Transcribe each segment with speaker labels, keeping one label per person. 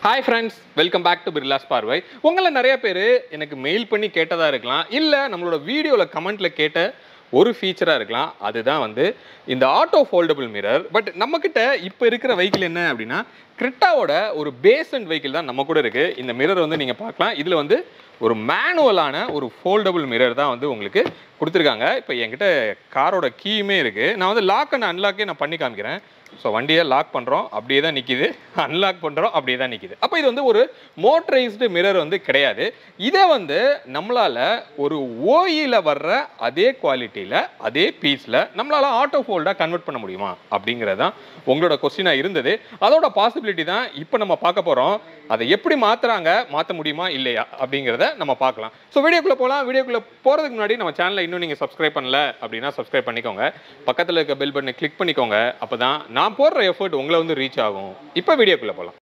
Speaker 1: Hi friends welcome back to Birla's பார்வை உங்களை நிறைய பேர் எனக்கு மெயில் பண்ணி கேட்டதாக இருக்கலாம் இல்லை நம்மளோட வீடியோவில் கமெண்ட்டில் கேட்ட ஒரு ஃபீச்சராக இருக்கலாம் அதுதான் வந்து இந்த ஆட்டோ ஃபோல்டபுள் மிரர் பட் நம்மக்கிட்ட இப்போ இருக்கிற வெஹிக்கிள் என்ன அப்படின்னா கிரிட்டாவோட ஒரு பேசன்ட் வெஹிக்கிள் தான் நம்ம கூட இருக்குது இந்த மிரர் வந்து நீங்கள் பார்க்கலாம் இதில் வந்து ஒரு மேனுவலான ஒரு ஃபோல்டபுள் மிரர் தான் வந்து உங்களுக்கு கொடுத்துருக்காங்க இப்போ என்கிட்ட காரோட கீயுமே இருக்குது நான் வந்து லாக் அண்ட் அன்லாக்கே நான் பண்ணி காமிக்கிறேன் ஸோ வண்டியை லாக் பண்ணுறோம் அப்படியே தான் நிற்கிது அன்லாக் பண்ணுறோம் அப்படியே தான் நிற்கிது அப்போ இது வந்து ஒரு மோட்டரைஸ்டு மிரர் வந்து கிடையாது இதை வந்து நம்மளால் ஒரு ஓயில வர்ற அதே குவாலிட்டியில் அதே பீஸில் நம்மளால் ஆட்டோ ஃபோல்டாக கன்வெர்ட் பண்ண முடியுமா அப்படிங்கிறது தான் உங்களோட கொஸ்டினாக இருந்தது அதோட பாசிபிலிட்டி தான் இப்போ நம்ம பார்க்க போகிறோம் அதை எப்படி மாற்றுறாங்க மாற்ற முடியுமா இல்லையா அப்படிங்கிறத நம்ம பார்க்கலாம் ஸோ வீடியோக்குள்ளே போகலாம் வீடியோக்குள்ளே போகிறதுக்கு முன்னாடி நம்ம சேனலை இன்னும் நீங்கள் சப்ஸ்கிரைப் பண்ணல அப்படின்னா சப்ஸ்கிரைப் பண்ணிக்கோங்க பக்கத்தில் இருக்க பெல் பட்டனை கிளிக் பண்ணிக்கோங்க அப்போ தான் நான் போடுற எஃபர்ட் உங்களை வந்து ரீச் ஆகும் இப்போ வீடியோக்குள்ளே போகலாம்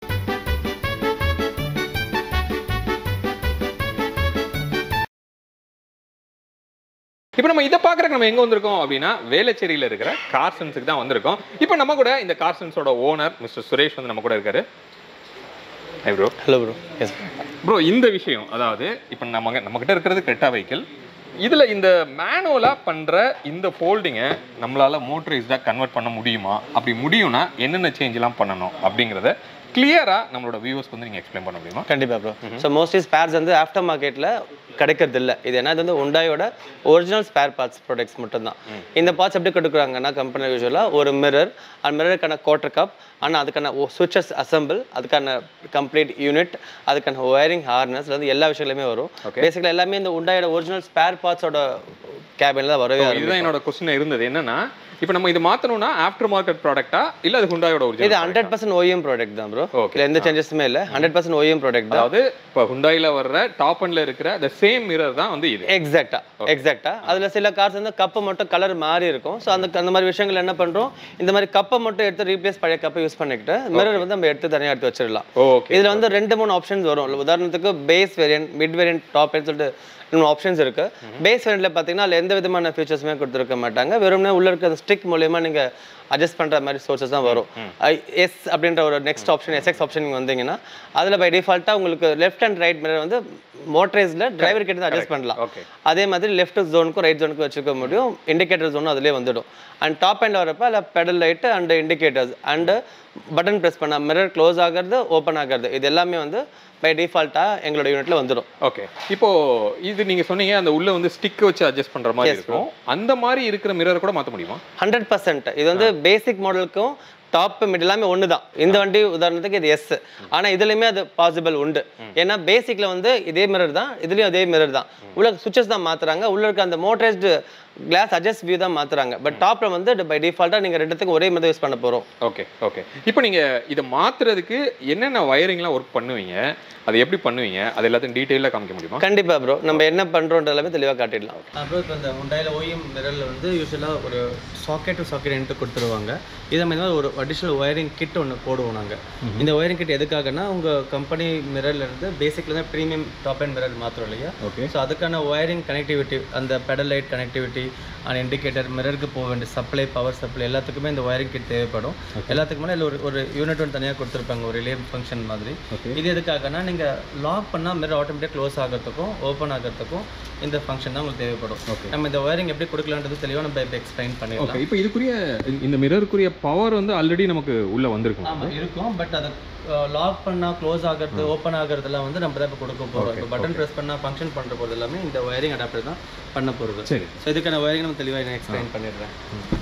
Speaker 1: இப்போ நம்ம இதை பார்க்குறக்கு நம்ம எங்கே வந்திருக்கோம் அப்படின்னா வேளச்சேரியில் இருக்கிற கார்சன்ஸுக்கு தான் வந்திருக்கோம் இப்போ நம்ம கூட இந்த கார்சன்ஸோட ஓனர் மிஸ்டர் சுரேஷ் வந்து நம்ம கூட இருக்காரு hi bro
Speaker 2: hello bro yes
Speaker 1: bro இந்த விஷயம் அதாவது இப்போ நம்ம நம்மக்கிட்ட இருக்கிறது கிரெட்டா வெஹிக்கிள் இதில் இந்த மேனுவலாக பண்ணுற இந்த ஃபோல்டிங்கை நம்மளால் மோட்டரைஸ்டாக கன்வெர்ட் பண்ண முடியுமா அப்படி முடியும்னா என்னென்ன சேஞ்செலாம் பண்ணணும் அப்படிங்கிறத கிளியராக நம்மளோட வியூவர்ஸ்க்கு வந்து நீங்கள் எக்ஸ்பிளைன் பண்ண முடியுமா
Speaker 2: கண்டிப்பாக ப்ரோ ஸோ மோஸ்ட்லி ஸ்பேர்ஸ் வந்து ஆஃப்டர் மார்க்கெட்டில் கிடைக்கிறது இல்லை இது என்ன இது வந்து உண்டாயோட ஒரிஜினல் ஸ்பேர் பார்ட்ஸ் ப்ராடக்ட்ஸ் மட்டும்தான் இந்த பார்ட்ஸ் எப்படி கொடுக்குறாங்கன்னா கம்பெனி யூஸ்வலாக ஒரு மிரர் அந்த மிரருக்கான குவார்டர் கப் ஆனால் அதுக்கான சுவிச்சஸ் அசம்பிள் அதுக்கான கம்ப்ளீட் யூனிட் அதுக்கான ஒயரிங் ஹார்னஸ் வந்து எல்லா விஷயங்களுமே வரும் பேசிக்கலாக எல்லாமே இந்த உண்டாயோட ஒரிஜினல் ஸ்பேர் பார்ட்ஸோட கேபினில் தான் வரவே ஆரம்பிக்கும்.
Speaker 1: இதுதான் என்னோட கொஸ்டின் இருந்தது என்னன்னா இப்போ நம்ம இது மாற்றணும்னா ஆஃப்டர் மார்க்கெட் ப்ராடக்ட்டா இல்லை அது ஹுண்டாயோட
Speaker 2: இது
Speaker 1: original
Speaker 2: hundred percent OEM product தான் ப்ரோ
Speaker 1: Okay.
Speaker 2: இல்லை எந்த சேஞ்சஸுமே இல்லை ஹண்ட்ரட் பர்சன்ட் ஓஎம் ப்ராடக்ட் தான்
Speaker 1: அதாவது இப்போ ஹுண்டாயில் வர்ற டாப் அண்ட்ல இருக்கிற the சேம் மிரர் தான் வந்து இது
Speaker 2: எக்ஸாக்டா எக்ஸாக்டா அதுல சில கார்ஸ் வந்து கப்பை மட்டும் கலர் மாறி இருக்கும் ஸோ அந்த அந்த மாதிரி விஷயங்கள் என்ன பண்றோம் இந்த மாதிரி கப்பை மட்டும் எடுத்து ரீப்ளேஸ் பழைய கப்பை யூஸ் பண்ணிக்கிட்டு மிரர் வந்து நம்ம எடுத்து தனியாக எடுத்து வச்சிடலாம்
Speaker 1: ஓகே
Speaker 2: இதுல வந்து ரெண்டு மூணு ஆப்ஷன்ஸ் வரும் உதாரணத்துக்கு base variant mid variant top சொல்லிட்டு மூணு ஆப்ஷன்ஸ் இருக்கு பேஸ் வேரியன்ட்ல பார்த்தீங்கன்னா அதில் எந்த விதமான ஃபீச்சர்ஸுமே கொடுத்துருக்க மாட்டாங்க வெறும்னே உள்ள இருக்க ஸ்டிக் மூலியமா நீங்க அட்ஜஸ்ட் பண்ற மாதிரி சோர்சஸ் தான் வரும் எஸ் அப்படின்ற ஒரு நெக்ஸ்ட் ஆப்ஷன் எஸ்எக்ஸ் ஆப்ஷன் நீங்க வந்தீங்கன்னா அதுல பை டிஃபால்ட்டா உங்களுக்கு லெஃப்ட் அண்ட் ரைட் மிரர் வந்து மோட்டரைஸ்ல டிரைவர் கிட்ட தான் அட்ஜஸ்ட் பண்ணலாம்
Speaker 1: ஓகே
Speaker 2: அதே மாதிரி லெஃப்ட் ஜோனுக்கும் ரைட் ஜோனுக்கும் வச்சுக்க முடியும் இண்டிகேட்டர் ஜோனும் அதிலே வந்துடும் அண்ட் டாப் அண்ட் வரப்போ அதில் pedal light and indicators and button press பண்ண மிரர் க்ளோஸ் ஆகிறது ஓப்பன் ஆகிறது இது எல்லாமே வந்து பை டிஃபால்ட்டாக எங்களோட யூனிட்ல வந்துடும்
Speaker 1: ஓகே இப்போ இது நீங்க சொன்னீங்க அந்த உள்ள வந்து ஸ்டிக் வச்சு அட்ஜஸ்ட் பண்ற மாதிரி இருக்கும் அந்த மாதிரி இருக்கிற மிரர் கூட மாத்த முடியுமா
Speaker 2: ஹண்ட்ரட் பர்சன்ட் இது வந்து பேசிக் மாடலுக்கும் டாப் மிட் எல்லாமே ஒன்று தான் இந்த வண்டி உதாரணத்துக்கு இது எஸ் ஆனால் இதுலையுமே அது பாசிபிள் உண்டு ஏன்னா பேசிக்கில் வந்து இதே மிரர் தான் இதுலேயும் அதே மிரர் தான் உள்ள சுவிச்சஸ் தான் மாற்றுறாங்க உள்ள இருக்க அந்த மோட்டரைஸ்டு கிளாஸ் அட்ஜஸ்ட் வியூ தான் மாற்றுறாங்க பட் டாப்பில் வந்து பை டிஃபால்ட்டாக நீங்கள் ரெண்டுத்துக்கும் ஒரே மாதிரி யூஸ் பண்ண போகிறோம்
Speaker 1: ஓகே ஓகே இப்போ நீங்க இதை மாத்துறதுக்கு என்னென்ன வயரிங்லாம் ஒர்க் பண்ணுவீங்க அதை எப்படி பண்ணுவீங்க அது எல்லாத்தையும் டீட்டெயிலாக காமிக்க முடியுமா
Speaker 2: கண்டிப்பா ப்ரோ நம்ம என்ன பண்றோன்ற எல்லாமே தெளிவாக காட்டிடலாம் ப்ரோ இப்போ இந்த ஹுண்டாயில் ஓஎம் மிரரில் வந்து யூஸ்வலாக ஒரு சாக்கெட் டு சாக்கெட் எடுத்து கொடுத்துருவாங்க இதை மாதிரி ஒரு அடிஷ்னல் ஒயரிங் கிட் ஒன்று போடுவோம் நாங்கள் இந்த ஒயரிங் கிட் எதுக்காகனா உங்கள் கம்பெனி மிரர்ல இருந்து பேசிக்ல தான் ப்ரீமியம் டாப் அண்ட் மிரர் மாத்திரம் இல்லையா
Speaker 1: ஓகே
Speaker 2: ஸோ அதுக்கான ஒயரிங் கனெக்டிவிட்டி அந்த pedal light connectivity and indicator மிரருக்கு போக வேண்டிய சப்ளை பவர் சப்ளை எல்லாத்துக்குமே இந்த ஒயரிங் கிட் தேவைப்படும் எல்லாத்துக்கு மேலே ஒரு ஒரு யூனிட் ஒன்று தனியாக கொடுத்துருப்பாங்க ஒரு ரிலே ஃபங்க்ஷன் மாதிரி இது எதுக்காகனா நீங்கள் லாக் பண்ணால் மிரர் ஆட்டோமேட்டிக் க்ளோஸ் ஆகிறதுக்கும் ஓப்பன் ஆகிறதுக்கும் இந்த ஃபங்க்ஷன் தான் உங்களுக்கு தேவைப்படும் நம்ம இந்த ஒயரிங் எப்படி கொடுக்கலான்றது தெளிவாக நம்ம இப்போ எக்ஸ்பிளைன் பண்ணிடலாம்
Speaker 1: ஓகே இப்போ இதுக்குரிய இந்த மிரருக்குரிய பவர் வந்து ஆல்ரெடி நமக்கு உள்ள வந்திருக்கும்
Speaker 2: ஆமாம் இருக்கும் பட் அதை லாக் பண்ணால் க்ளோஸ் ஆகிறது ஓப்பன் ஆகிறதுலாம் வந்து நம்ம தான் இப்போ கொடுக்க போகிறோம் இப்போ பட்டன் ப்ரெஸ் பண்ணால் ஃபங்க்ஷன் பண்ணுற போகிறது எல்லாமே இந்த ஒயரிங் அடாப்டர் தான் பண்ண போகிறது
Speaker 1: சரி
Speaker 2: ஸோ இதுக்கான ஒயரிங் நம்ம தெளிவாக நான் எக்ஸ்பிளைன் பண்ணிடுறேன்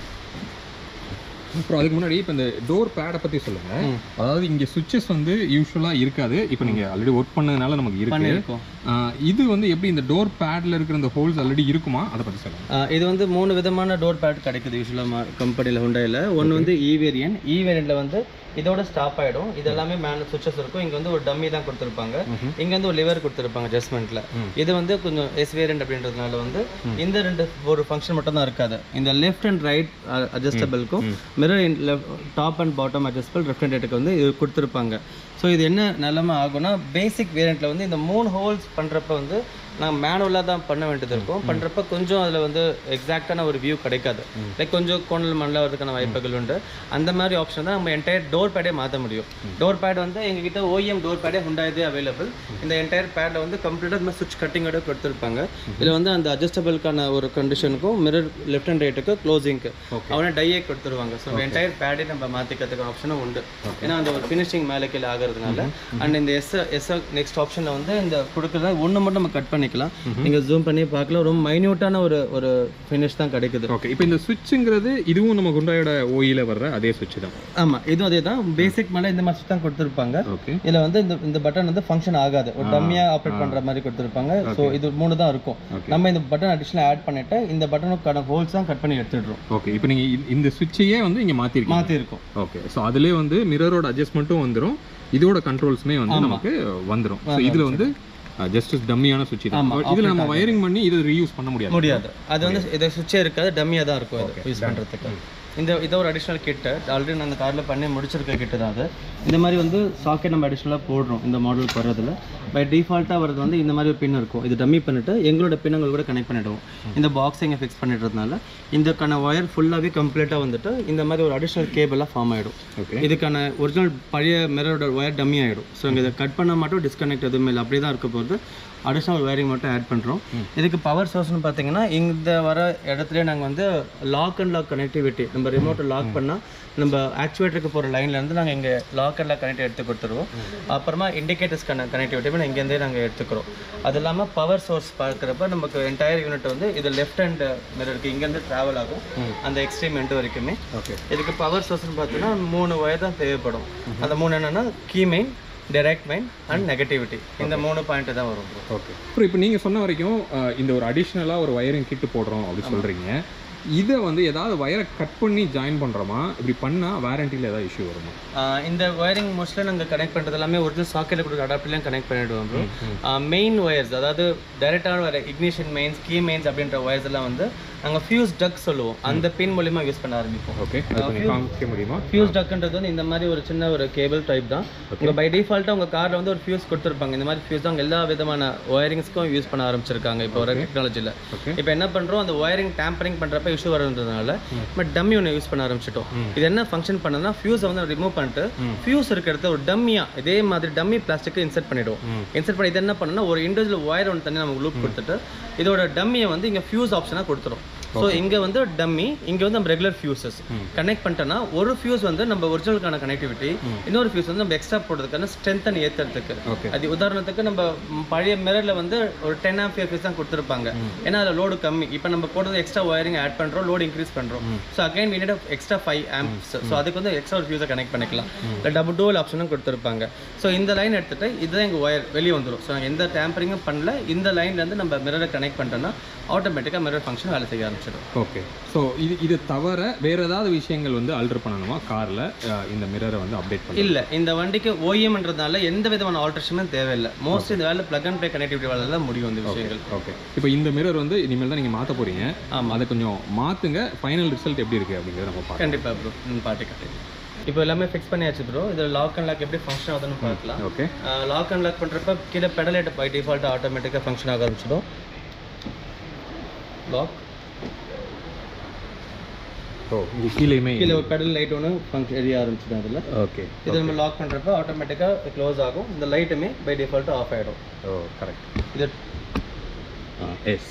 Speaker 1: அப்புறம் அதுக்கு முன்னாடி இப்போ இந்த டோர் பேடை பற்றி சொல்லுங்க அதாவது இங்கே சுவிச்சஸ் வந்து யூஸ்வலாக இருக்காது இப்போ நீங்கள் ஆல்ரெடி ஒர்க் பண்ணதுனால நமக்கு இருக்கு
Speaker 2: பண்ணியிருக்கோம்
Speaker 1: ஆஹ் இது வந்து எப்படி இந்த டோர் பேட்ல இருக்கிற இந்த ஹோல்ஸ் ஆல்ரெடி இருக்குமா அதை பற்றி சொல்லுங்க
Speaker 2: ஆஹ் இது வந்து மூணு விதமான டோர் பேட் கிடைக்குது யூஸ்வலாக கம்பெனியில் ஹுண்டாயில் ஒன்று வந்து இ வேரியன்ட் இ வேரியண்ட்டில் வந்து இதோட ஸ்டாப் ஆகிடும் இது எல்லாமே மேனு சுவிச்சஸ் இருக்கும் இங்கே வந்து ஒரு டம்மி தான் கொடுத்துருப்பாங்க இங்கே வந்து ஒரு லிவர் கொடுத்துருப்பாங்க அட்ஜஸ்ட்மெண்ட்டில் இது வந்து கொஞ்சம் எஸ் வேரியன்ட் அப்படின்றதுனால வந்து இந்த ரெண்டு ஒரு ஃபங்க்ஷன் மட்டும் தான் இருக்காது இந்த லெஃப்ட் அண்ட் ரைட் அட்ஜஸ்டபிளுக்கும் mirror top and bottom adjustable left and ரைட்டுக்கு வந்து இது கொடுத்துருப்பாங்க ஸோ இது என்ன நிலமை ஆகும்னா பேசிக் வேரியண்ட்டில் வந்து இந்த மூணு ஹோல்ஸ் பண்ணுறப்ப வந்து நாங்கள் மேனுவலாக தான் பண்ண வேண்டியது இருக்கும் பண்ணுறப்ப கொஞ்சம் அதில் வந்து எக்ஸாக்டான ஒரு வியூ கிடைக்காது லைக் கொஞ்சம் கோணல் மண்ணில் வரதுக்கான வாய்ப்புகள் உண்டு அந்த மாதிரி ஆப்ஷன் தான் நம்ம என்டையர் டோர் பேடே மாற்ற முடியும் டோர் பேட் வந்து எங்ககிட்ட ஓஎம் டோர் பேடே ஹுண்டாயதே அவைலபிள் இந்த என்டையர் பேடில் வந்து கம்ப்ளீட்டாக இந்த சுவிட்ச் கட்டிங்கோட கொடுத்துருப்பாங்க இதில் வந்து அந்த அட்ஜஸ்டபிள்கான ஒரு கண்டிஷனுக்கும் மிரர் லெஃப்ட் அண்ட் ரைட்டுக்கு க்ளோசிங்க்கு அவனே டையே கொடுத்துருவாங்க ஸோ என்டையர் பேடே நம்ம மாற்றிக்கிறதுக்கு ஆப்ஷனும் உண்டு ஏன்னா அந்த ஒரு ஃபினிஷிங் மேலே கீழே ஆகிறதுனால அண்ட் இந்த எஸ் எஸ் நெக்ஸ்ட் ஆப்ஷனில் வந்து இந்த கொடுக்குறத ஒன்று மட்டும் நம்ம கட் பண்ணிக்கலாம் நீங்கள் ஜூம் பண்ணி பார்க்கலாம் ரொம்ப மைன்யூட்டான ஒரு ஒரு ஃபினிஷ் தான் கிடைக்குது
Speaker 1: ஓகே இப்போ இந்த சுவிட்சுங்கிறது இதுவும் நம்ம குண்டாயோட ஓயில வர்ற அதே சுவிட்ச் தான்
Speaker 2: ஆமாம் இதுவும் அதே தான் பேசிக் மேலே இந்த மாதிரி தான் கொடுத்துருப்பாங்க
Speaker 1: ஓகே
Speaker 2: இதில் வந்து இந்த இந்த பட்டன் வந்து ஃபங்க்ஷன் ஆகாது ஒரு டம்மியாக ஆப்ரேட் பண்ணுற மாதிரி கொடுத்துருப்பாங்க ஸோ இது மூணு தான் இருக்கும்
Speaker 1: Okay.
Speaker 2: நம்ம இந்த பட்டன் அடிஷனல் ஆட் பண்ணிட்டு இந்த பட்டனுக்கான ஹோல்ஸ் தான் கட் பண்ணி எடுத்துடுறோம்
Speaker 1: ஓகே இப்போ நீங்க இந்த- இந்த சுவிட்சையே வந்து இங்க மாத்திருக்கீங்க
Speaker 2: மாற்றிருக்கோம்
Speaker 1: ஓகே ஸோ அதுலேயே வந்து மிரரோட அட்ஜஸ்ட்மெண்ட்டும் வந்துடும் இதோட கண்ட்ரோல்ஸுமே வந்து நமக்கு வந்துடும் ஸோ இதுல வந்து ஜஸ்ட் டம்மியான சுவிட்ச் தான்
Speaker 2: ஆமா,
Speaker 1: இதுல நம்ம வயரிங் பண்ணி இதை ரீயூஸ் பண்ண முடியாது
Speaker 2: முடியாது அது வந்து இதை சுவிட்சே இருக்காது டம்மியாக தான் இருக்கும் இது யூஸ் பண்ணுறதுக்கு இந்த இதை ஒரு அடிஷ்னல் கிட்டு ஆல்ரெடி நான் அந்த காரில் பண்ணி முடிச்சிருக்க கிட்டு தான் அது இந்த மாதிரி வந்து சாக்கெட் நம்ம அடிஷ்னலாக போடுறோம் இந்த மாடலுக்கு வர்றதுல பை டிஃபால்ட்டாக வரது வந்து இந்த மாதிரி ஒரு பின் இருக்கும் இது டம்மி பண்ணிட்டு எங்களோட பின்னங்கள் கூட கனெக்ட் பண்ணிடுவோம் இந்த பாக்ஸ் இங்கே ஃபிக்ஸ் பண்ணிடுறதுனால இதுக்கான ஒயர் ஃபுல்லாகவே கம்ப்ளீட்டாக வந்துட்டு இந்த மாதிரி ஒரு அடிஷ்னல் கேபிளாக ஃபார்ம் ஆகிடும்
Speaker 1: ஓகே
Speaker 2: இதுக்கான ஒரிஜினல் பழைய மிரரோட ஒயர் டம்மி ஆகிடும் ஸோ இங்கே இதை கட் பண்ண மாட்டோம் டிஸ்கனெக்ட் எதுவுமே இல்லை அப்படியே தான் இருக்க போகிறது அடிஷ்னல் ஒயரிங் மட்டும் ஆட் பண்ணுறோம் இதுக்கு பவர் சோர்ஸ்னு பார்த்தீங்கன்னா இந்த வர இடத்துல நாங்கள் வந்து லாக் அண்ட் லாக் கனெக்டிவிட்டி நம்ம ரிமோட்டை லாக் பண்ணால் நம்ம ஆக்சுவேட்டருக்கு போகிற லைன்லேருந்து நாங்கள் இங்கே லாக் அண்ட் லாக் கனெக்ட் எடுத்து கொடுத்துருவோம் அப்புறமா இண்டிகேட்டர்ஸ்க்கான கனெக்டிவிட்டி நாங்கள் இங்கேருந்தே நாங்கள் எடுத்துக்கிறோம் அது இல்லாமல் பவர் சோர்ஸ் பார்க்குறப்ப நமக்கு என்டையர் யூனிட் வந்து இது லெஃப்ட் ஹேண்ட் மிரருக்கு இங்கேருந்து ட்ராவல் ஆகும் அந்த எக்ஸ்ட்ரீம் எண்டு வரைக்குமே
Speaker 1: ஓகே
Speaker 2: இதுக்கு பவர் சோர்ஸ்னு பார்த்தீங்கன்னா மூணு ஒயர் தான் தேவைப்படும் அந்த மூணு என்னன்னா key main direct main and negativity இந்த மூணு பாயிண்ட் தான் வரும் bro.
Speaker 1: ஓகே அப்புறம் இப்போ நீங்கள் சொன்ன வரைக்கும் அஹ், இந்த ஒரு அடிஷ்னலாக ஒரு வயரிங் கிட்டு போடுறோம் அப்படின்னு சொல்கிறீங்க இதை வந்து ஏதாவது வயரை கட் பண்ணி ஜாயின் பண்ணுறோமா இப்படி பண்ணால் வாரண்டியில் ஏதாவது இஷ்யூ வருமா
Speaker 2: ஆஹ் இந்த ஒயரிங் மோஸ்ட்லி நாங்கள் கனெக்ட் பண்ணுறது எல்லாமே ஒரிஜினல் சாக்கெட்டில் கொடுக்குற அடாப்டர்லையும் கனெக்ட் பண்ணிவிடுவோம் ப்ரோ மெயின் ஒயர்ஸ் அதாவது டைரெக்டான வர இக்னிஷன் மெயின்ஸ் கீ மெயின்ஸ் அப்படின்ற ஒயர்ஸ் எல்லாம் வந்து நாங்கள் ஃபியூஸ் டக் சொல்லுவோம் அந்த பின் மூலிமா யூஸ் பண்ண ஆரம்பிப்போம்
Speaker 1: ஓகே அது கொஞ்சம் காமிக்க முடியுமா
Speaker 2: ஃபியூஸ் டக்குன்றது வந்து இந்த மாதிரி ஒரு சின்ன ஒரு கேபிள் டைப் தான் உங்கள் பை டிஃபால்ட்டாக உங்கள் காரில் வந்து ஒரு ஃபியூஸ் கொடுத்துருப்பாங்க இந்த மாதிரி ஃபியூஸ் தான் எல்லா விதமான ஒயரிங்ஸ்க்கும் யூஸ் பண்ண ஆரம்பிச்சிருக்காங்க இப்போ வர டெக்னாலஜியில்
Speaker 1: Okay.
Speaker 2: இப்போ என்ன பண்ணுறோம் அந்த ஒயரிங் டேம்பரிங் பண்ணுறப்ப இஷ்யூ வரதுனால பட் டம்மி ஒன்று யூஸ் பண்ண ஆரம்பிச்சிட்டோம் இது என்ன ஃபங்க்ஷன் பண்ணனா ஃபியூஸை வந்து ரிமூவ் பண்ணிட்டு ஃபியூஸ் இருக்க இடத்துல ஒரு டம்மியாக இதே மாதிரி டம்மி பிளாஸ்டிக்கை இன்சர்ட் பண்ணிடுவோம் இன்சர்ட் பண்ணி இது என்ன பண்ணனா ஒரு இண்டிவிஜுவல் ஒயர் ஒன்று தண்ணி நமக்கு லூப் கொடுத்துட்டு இதோட டம்மியை வந்து இங்கே ஃபியூஸ் ஆப்ஷனாக கொடுத்துரும் ஸோ இங்கே வந்து டம்மி இங்கே வந்து நம்ம ரெகுலர் ஃபியூசஸ் கனெக்ட் பண்ணிட்டோன்னா ஒரு ஃபியூஸ் வந்து நம்ம ஒரிஜினலுக்கான கனெக்டிவிட்டி இன்னொரு ஃபியூஸ் வந்து நம்ம எக்ஸ்ட்ரா போடுறதுக்கான ஸ்ட்ரென்த் அண்ட் ஏற்றுறதுக்கு
Speaker 1: ஓகே
Speaker 2: அது உதாரணத்துக்கு நம்ம ம், பழைய மிரரில் வந்து ஒரு டென் ஆஃப் ஃபியூஸ் தான் கொடுத்துருப்பாங்க ஏன்னா அதில் லோடு கம்மி இப்போ நம்ம போடுறது எக்ஸ்ட்ரா ஒயரிங் ஆட் பண்ணுறோம் லோடு இன்க்ரீஸ் பண்ணுறோம் so again we need a extra five amps so அதுக்கு வந்து எக்ஸ்ட்ரா ஒரு ஃபியூஸை கனெக்ட் பண்ணிக்கலாம் இல்லை டபுள் டோல் ஆப்ஷனும் கொடுத்துருப்பாங்க ஸோ இந்த லைன் எடுத்துட்டு இதுதான் எங்கள் ஒயர் வெளியே வந்துடும் ஸோ நாங்கள் எந்த டேம்பரிங்கும் பண்ணல இந்த லைன்லேருந்து நம்ம மிரரை கனெக்ட் பண்ணிட்டோம்னா ஆட்டோமேட்டிக்காக மிரர் ஃபங்க்ஷன் வேலை செய்ய ஆரம்பிச்சிடும்
Speaker 1: ஓகே ஸோ இது இது தவிர வேற ஏதாவது விஷயங்கள் வந்து அல்டர் பண்ணணுமா காரில் இந்த மிரரை வந்து அப்டேட் பண்ணி
Speaker 2: இல்ல இந்த வண்டிக்கு ஓஎம்ன்றதுனால எந்த விதமான ஆல்ட்ரேஷனுமே தேவையில்லை மோஸ்ட்லி இந்த வேலை பிளக் அண்ட் ப்ளே கனெக்டிவிட்டி வேலை தான் முடியும் இந்த விஷயங்கள்
Speaker 1: ஓகே இப்போ இந்த மிரர் வந்து இனிமேல் தான் நீங்கள் மாற்ற போறீங்க
Speaker 2: ஆமா.
Speaker 1: அதை கொஞ்சம் மாற்றுங்க ஃபைனல் ரிசல்ட் எப்படி இருக்குது அப்படிங்கிறத நம்ம பார்க்கலாம்
Speaker 2: கண்டிப்பா ப்ரோ ம் பாட்டு கட்டி இப்போ எல்லாமே ஃபிக்ஸ் பண்ணியாச்சு ப்ரோ இதில் லாக் அண்ட் லாக் எப்படி ஃபங்க்ஷன் ஆகுதுன்னு பார்க்கலாம்
Speaker 1: ஓகே
Speaker 2: லாக் அண்ட் லாக் பண்ணுறப்ப கீழே பெடலேட் பை டிஃபால்ட்டாக ஆட்டோமேட்டிக்காக ஃபங்க்ஷன் ஆக ஆரம்பிச்சிடும் லாக்
Speaker 1: ஓ இங்கே கீழேயுமே
Speaker 2: கீழே ஒரு பெடல் லைட் ஒன்று ஃபங்க்ஷன் எரிய ஆரம்பிச்சிடும் அதில்
Speaker 1: ஓகே
Speaker 2: இது நம்ம லாக் பண்ணுறப்ப ஆட்டோமேட்டிக்காக க்ளோஸ் ஆகும் இந்த லைட்டுமே பை டிஃபால்ட்டாக ஆஃப் ஆகிடும்
Speaker 1: ஓ கரெக்ட்
Speaker 2: இது
Speaker 1: எஸ்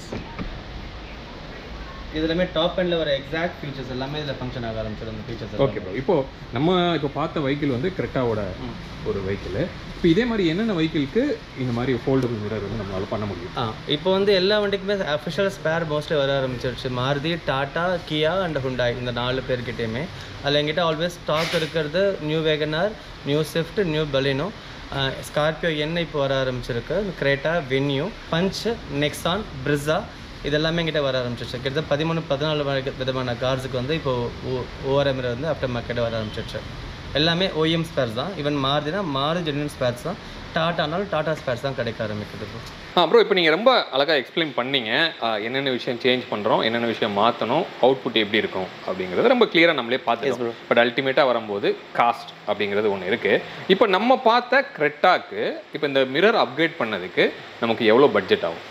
Speaker 2: இதுலமே டாப் எண்டில் வர எக்ஸாக்ட் ஃபீச்சர்ஸ் எல்லாமே இதில் ஃபங்க்ஷன் ஆக ஆரம்பிச்சிடும் இந்த ஃபீச்சர்ஸ்
Speaker 1: ஓகே ப்ரோ இப்போ நம்ம இப்போ பார்த்த வெஹிக்கிள் வந்து கிரெட்டாவோட ஒரு வெஹிக்கிள் இப்போ இதே மாதிரி என்னென்ன வெஹிக்கிளுக்கு இந்த மாதிரி ஃபோல்டபுள் மிரர் வந்து நம்மளால பண்ண முடியும்
Speaker 2: ஆ இப்போ வந்து எல்லா வண்டிக்குமே அஃபிஷியல் ஸ்பேர் மோஸ்ட்லி வர ஆரம்பிச்சிருச்சு Maruti Tata Kia and Hyundai இந்த நாலு பேர்கிட்டயுமே அதில் எங்கிட்ட ஆல்வேஸ் ஸ்டாக் இருக்கிறது new WagonR new Swift new Baleno Scorpio என்ன இப்போ வர ஆரம்பிச்சிருக்கு Creta Venue Punch Nexon Brezza இதெல்லாமே எங்கிட்ட வர ஆரம்பிச்சிருச்சு கிட்டத்தட்ட பதிமூணு பதினாலு வகை விதமான கார்ஸுக்கு வந்து இப்போ ஓஆர்எம்ல வந்து ஆஃப்டர் மார்க்கெட் வர ஆரம்பிச்சிருச்சு எல்லாமே ஓஎம் ஸ்பேர்ஸ் தான் ஈவன் மாருதினா மாருதி ஜென்யூன் ஸ்பேர்ஸ் தான் டாட்டானாலும் டாடா ஸ்பேர்ஸ் தான் கிடைக்க ஆரம்பிக்குது இப்போ
Speaker 1: ஆ ப்ரோ இப்போ நீங்கள் ரொம்ப அழகாக எக்ஸ்பிளைன் பண்ணீங்க ஆ, என்னென்ன விஷயம் சேஞ்ச் பண்ணுறோம் என்னென்ன விஷயம் மாற்றணும் அவுட்புட் எப்படி இருக்கும் அப்படிங்கிறது ரொம்ப கிளியராக நம்மளே பார்த்துக்கோம் பட் அல்டிமேட்டாக வரும்போது காஸ்ட் அப்படிங்கிறது ஒன்று இருக்குது இப்போ நம்ம பார்த்த கிரெட்டாக்கு இப்போ இந்த மிரர் அப்கிரேட் பண்ணதுக்கு நமக்கு எவ்வளோ பட்ஜெட் ஆகும்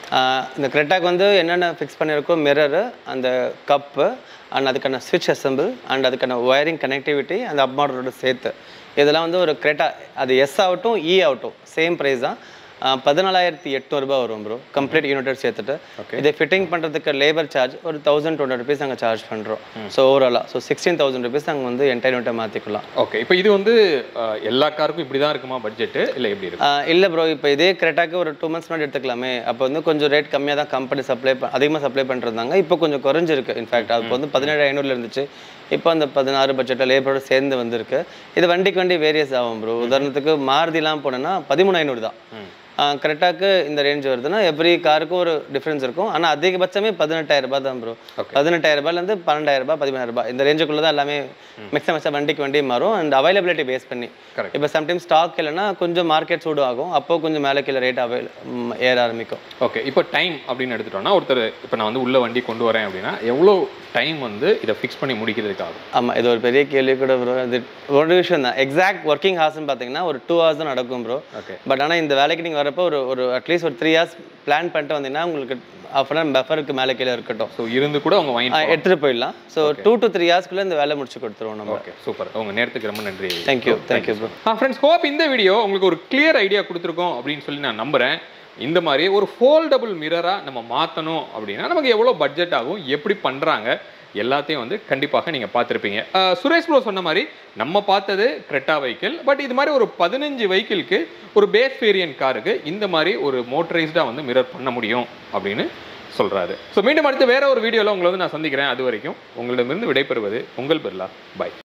Speaker 2: இந்த கிரெட்டாக்கு வந்து என்னென்ன ஃபிக்ஸ் பண்ணியிருக்கோம் மிரரு அந்த கப்பு அண்ட் அதுக்கான ஸ்விட்ச் அசம்பிள் அண்ட் அதுக்கான ஒயரிங் கனெக்டிவிட்டி அந்த அப் மாடலோட சேர்த்து இதெல்லாம் வந்து ஒரு கிரெட்டா அது எஸ் ஆகட்டும் இ ஆகட்டும் சேம் ப்ரைஸ் தான் பதினாலாயிரத்தி எட்நூறுபா வரும் ப்ரோ கம்ப்ளீட் யூனிட் சேர்த்துட்டு இதை ஃபிட்டிங் பண்ணுறதுக்கு லேபர் சார்ஜ் ஒரு தௌசண்ட் டூ ஹண்ட்ரட் ருபீஸ் நாங்கள் சார்ஜ் பண்ணுறோம் ஸோ ஓவராலாக ஸோ சிக்ஸ்டீன் தௌசண்ட் ருபீஸ் நாங்கள் வந்து என்டையர் யூனிட்டை மாற்றிக்கலாம்
Speaker 1: ஓகே இப்போ இது வந்து அஹ், எல்லா காருக்கும் இப்படி தான் இருக்குமா பட்ஜெட்டு இல்லை எப்படி இருக்கும்
Speaker 2: இல்லை ப்ரோ இப்போ இதே கிரெட்டாக்கு ஒரு டூ மந்த்ஸ் முன்னாடி எடுத்துக்கலாமே அப்போ வந்து கொஞ்சம் ரேட் கம்மியாக தான் கம்பெனி சப்ளை அதிகமாக சப்ளை பண்ணிருந்தாங்க இப்போ கொஞ்சம் குறைஞ்சிருக்கு இன்ஃபேக்ட் அப்போ வந்து பதினேழு ஐநூறுல இருந்துச்சு இப்போ அந்த பதினாறு பட்ஜெட்டில் லேபரோட சேர்ந்து வந்திருக்கு இது வண்டிக்கு வண்டி வேரியஸ் ஆகும் ப்ரோ உதாரணத்துக்கு மாருதிலாம் போனோன்னா பதிமூணு ஐநூறு தான் கரெக்டாக்கு இந்த ரேஞ்ச் வருதுன்னா எவ்ரி காருக்கும் ஒரு டிஃப்ரென்ஸ் இருக்கும் ஆனால் அதிகபட்சமே பதினெட்டாயிரம் ரூபாய் தான் ப்ரோ பதினெட்டாயிரம் ரூபாயிலேருந்து பன்னெண்டாயிரம் ரூபாய் பதிமூணாயிரம் ரூபாய் இந்த ரேஞ்சுக்குள்ள தான் எல்லாமே மிக்ஸ் மிக்ஸாக வண்டிக்கு வண்டி மாறும் அண்ட் அவைலபிலிட்டி பேஸ் பண்ணி
Speaker 1: Correct.
Speaker 2: இப்போ சம்டைம்ஸ் ஸ்டாக் இல்லைன்னா கொஞ்சம் மார்க்கெட் சூடு ஆகும் அப்போ கொஞ்சம் மேலே கீழே ரேட் அவைல் ஏற ஆரம்பிக்கும்
Speaker 1: ஓகே இப்போ டைம் அப்படின்னு எடுத்துட்டோம்னா ஒருத்தர் இப்போ நான் வந்து உள்ள வண்டி கொண்டு வரேன் அப்படின்னா எவ்வளோ டைம் வந்து இதை ஃபிக்ஸ் பண்ணி முடிக்கிறதுக்கு ஆகும்
Speaker 2: ஆமாம் இது ஒரு பெரிய கேள்வி கூட ப்ரோ இது ஒரு விஷயம் தான் எக்ஸாக்ட் ஒர்க்கிங் ஹார்ஸ்னு பார்த்தீங்கன்னா ஒரு டூ ஹவர்ஸ் தான் நடக்கும் ப்ரோ
Speaker 1: ஓகே
Speaker 2: பட் ஆனால் இந்த வேலைக்கு நீங்கள் வரப்போ ஒரு ஒரு அட்லீஸ்ட் ஒரு த்ரீ ஹவர்ஸ் பிளான் பண்ணிட்டு வந்தீங்கன்னா உங்களுக்கு ஆஃப் அன் பஃபருக்கு மேலே கீழே இருக்கட்டும்
Speaker 1: ஸோ இருந்து கூட அவங்க வாங்கி
Speaker 2: எடுத்துகிட்டு போயிடலாம் ஸோ டூ டு த்ரீ ஹவர்ஸ்க்குள்ளே இந்த வேலை முடிச்சு கொடுத்துருவோம் நம்ம
Speaker 1: ஓகே சூப்பர் உங்க நேரத்துக்கு ரொம்ப நன்றி
Speaker 2: தேங்க்யூ தேங்க்யூ ப்ரோ
Speaker 1: ஆ ஃப்ரெண்ட்ஸ் ஹோப் இந்த வீடியோ உங்களுக்கு ஒரு கிளியர் ஐடியா கொடுத்துருக்கோம் அப்படின்னு சொல்லி நான் நம்புறேன் இந்த மாதிரி ஒரு ஃபோல்டபுள் மிரராக நம்ம மாற்றணும் அப்படின்னா நமக்கு எவ்வளோ பட்ஜெட் ஆகும் எப்படி பண்ணுறாங்க எல்லாத்தையும் வந்து கண்டிப்பாக நீங்கள் பார்த்துருப்பீங்க அஹ், சுரேஷ் ப்ரோ சொன்ன மாதிரி நம்ம பார்த்தது கிரெட்டா வெஹிக்கிள் பட் இது மாதிரி ஒரு பதினஞ்சு வெஹிக்கிள்க்கு ஒரு பேஸ் வேரியன்ட் காருக்கு இந்த மாதிரி ஒரு மோட்டரைஸ்டாக வந்து மிரர் பண்ண முடியும் அப்படின்னு சொல்கிறாரு ஸோ மீண்டும் அடுத்து வேற ஒரு வீடியோவில் உங்களை வந்து நான் சந்திக்கிறேன் அது வரைக்கும் உங்களிடமிருந்து விடைபெறுவது உங்கள் பிர்லா பை